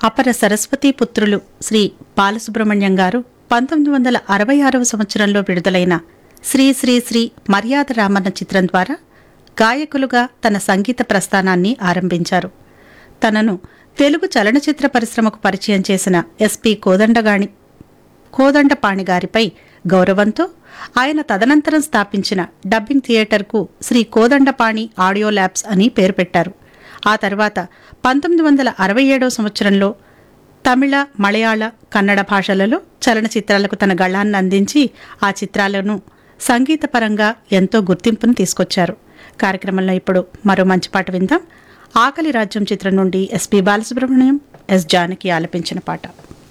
అపర సరస్వతి పుత్రులు శ్రీ బాలసుబ్రహ్మణ్యం గారు పంతొమ్మిది వందల అరవై ఆరవ సంవత్సరంలో విడుదలైన శ్రీ శ్రీ శ్రీ మర్యాద రామన్న చిత్రం ద్వారా గాయకులుగా తన సంగీత ప్రస్థానాన్ని ఆరంభించారు తనను తెలుగు చలనచిత్ర పరిశ్రమకు పరిచయం చేసిన ఎస్పి కోదండగాణి కోదండపాణి గారిపై గౌరవంతో ఆయన తదనంతరం స్థాపించిన డబ్బింగ్ థియేటర్కు శ్రీ కోదండపాణి ఆడియో ల్యాబ్స్ అని పేరు పెట్టారు ఆ తర్వాత పంతొమ్మిది వందల అరవై ఏడవ సంవత్సరంలో తమిళ మలయాళ కన్నడ భాషలలో చలనచిత్రాలకు తన గళాన్ని అందించి ఆ చిత్రాలను సంగీతపరంగా ఎంతో గుర్తింపును తీసుకొచ్చారు కార్యక్రమంలో ఇప్పుడు మరో మంచి పాట విందాం ఆకలి రాజ్యం చిత్రం నుండి ఎస్పి బాలసుబ్రహ్మణ్యం ఎస్ జానకి ఆలపించిన పాట